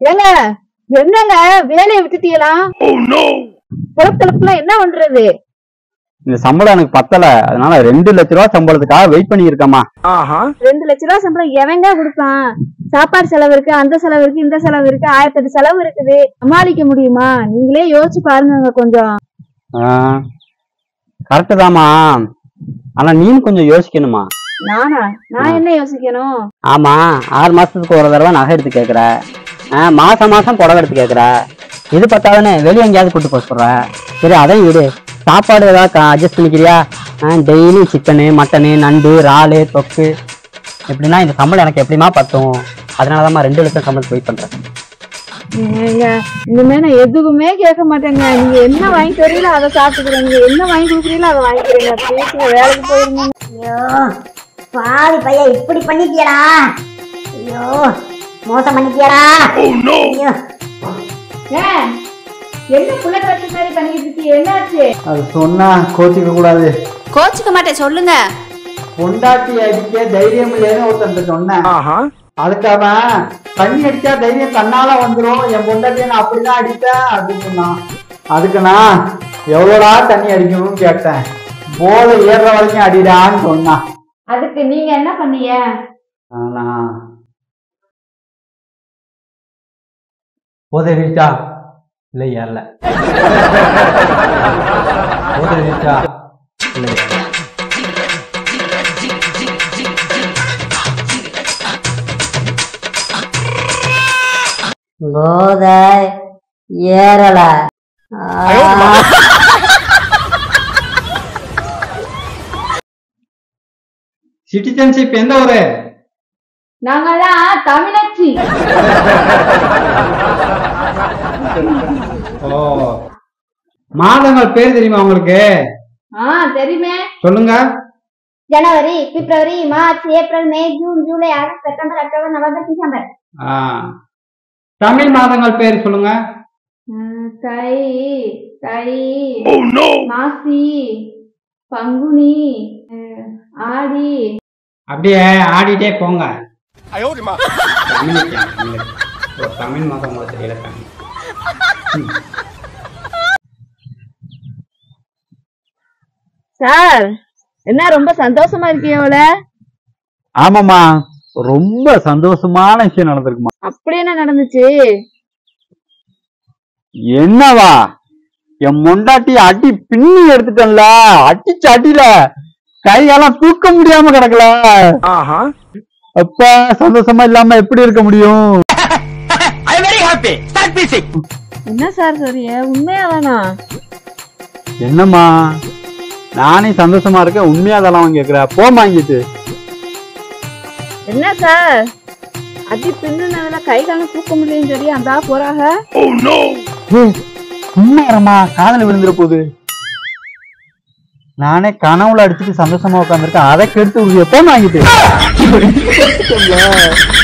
ஏங்க என்னங்க வேலையை விட்டுட்டீங்களா பொழப்பெல்லாம் என்ன பண்றது இந்த சம்பளம் எனக்கு பத்தல அதனால ரெண்டு லட்ச ரூபா சம்பளத்துக்காக வெயிட் பண்ணியிருக்கேம்மா ரெண்டு லட்ச ரூபா சம்பளம் எவங்க கொடுப்பான் சாப்பாடு செலவு இருக்கு அந்த செலவு இருக்கு இந்த செலவு இருக்கு ஆயிரத்தி எட்டு செலவு இருக்குது சமாளிக்க முடியுமா நீங்களே யோசிச்சு பாருங்க கொஞ்சம் கரெக்டு தாம்மா ஆனா நீயும் கொஞ்சம் யோசிக்கணுமா நானா நான் என்ன யோசிக்கணும் ஆமா ஆறு மாசத்துக்கு ஒரு தடவை நகை எடுத்து கேக்குற ஆ, மாசம் மாசம் புடவை எடுத்து கேக்குற இது பத்தாதானே வெளியே எங்கேயாவது கூட்டு போக சொல்ற சரி அதையும் விடு சாப்பாடு ஏதாவது அட்ஜஸ்ட் பண்ணிக்கிறியா டெய்லி சிக்கனு மட்டனு நண்டு இறாலு தொக்கு எப்படின்னா இந்த சம்பளம் எனக்கு எப்படிமா பத்தும் அதனாலதாம்மா ரெண்டு லட்சம் சம்பளத்துக்கு வெயிட் பண்றேன் ஏங்க இனிமே நான் எதுவுமே கேட்க மாட்டேங்க நீங்க என்ன வாங்கி தரீங்களோ அதை சாப்பிட்டுக்கிறேன் நீங்க என்ன வாங்கி கொடுக்குறீங்களோ அதை வாங்கிக்கிறீங்க பேசுங்க வேலைக்கு போயிருங்க ஐயோ பாவி பையன் இப்படி பண்ணிட்டியடா ஐயோ மோசம் பண்ணிட்டியடா ஐயோ என்ன புள்ள கட்டி மாதிரி பண்ணிட்டு இருக்கீங்க என்னாச்சு அது சொன்னா கோச்சிக்க கூடாது கோச்சுக்க மாட்டேன் சொல்லுங்க பொண்டாட்டி அடிக்க தைரியம் இல்லைன்னு ஒருத்தன் சொன்னேன் அதுக்கு அவன் தண்ணி அடிச்சா தைரியம் தன்னால வந்துரும் என் பொண்டாட்டியை நான் அப்படிதான் அடிப்பேன் அப்படின்னு சொன்னான் அதுக்கு நான் எவ்வளோடா தண்ணி அடிக்கணும்னு கேட்டேன் போதை ஏறுற வரைக்கும் அடிடான்னு சொன்னான் அதுக்கு நீங்க என்ன பண்ணீங்க ஆனா போதை ரீச்சா இல்லை ஏறல போதை ரீச்சா இல்லை ஏறல போதை ஏறல சிட்டிசன்ஷிப் எந்த ஊரு நாங்கெல்லாம் தமிழச்சி ஓ மாதங்கள் பேர் தெரியுமா உங்களுக்கு ஆ தெரியுமே சொல்லுங்க ஜனவரி பிப்ரவரி மார்ச் ஏப்ரல் மே ஜூன் ஜூலை ஆகஸ்ட் செப்டம்பர் அக்டோபர் நவம்பர் டிசம்பர் ஆ. தமிழ் மாதங்கள் பேர் சொல்லுங்க ம், தை தை மாசி பங்குனி ம், ஆடி அப்படியே ஆடிட்டே போங்க தமிழுக்கு, தமிழுக்கு. ஒரு தமிழ் மாதம் கூட தெரியல தமிழ் சார் என்ன ரொம்ப சந்தோஷமா இருக்கீங்கள ஆமாமா ரொம்ப சந்தோஷமான விஷயம் நடந்திருக்குமா அப்படி என்ன நடந்துச்சு என்னவா என் மொண்டாட்டி அடி பின்னி எடுத்துட்டேன்ல அடிச்ச அடியில கையெல்லாம் தூக்க முடியாம கிடக்கல அப்ப சந்தோஷமா இல்லாம எப்படி இருக்க முடியும் என்ன சார் சொல்றீங்க உண்மையா தானா என்னம்மா நானே சந்தோஷமா இருக்கேன் உண்மையா அதெல்லாம் கேக்குற போ வாங்கிட்டு என்ன சார் அடி பின்னுனதுல கை காலம் தூக்க முடியலன்னு சொல்லி அந்த போறாக உண்மையாரம்மா காதல விழுந்துற போகுது நானே கனவுல அடிச்சுட்டு சந்தோஷமா உட்காந்துருக்கேன் அதை கெடுத்து விடுவிய போ வாங்கிட்டு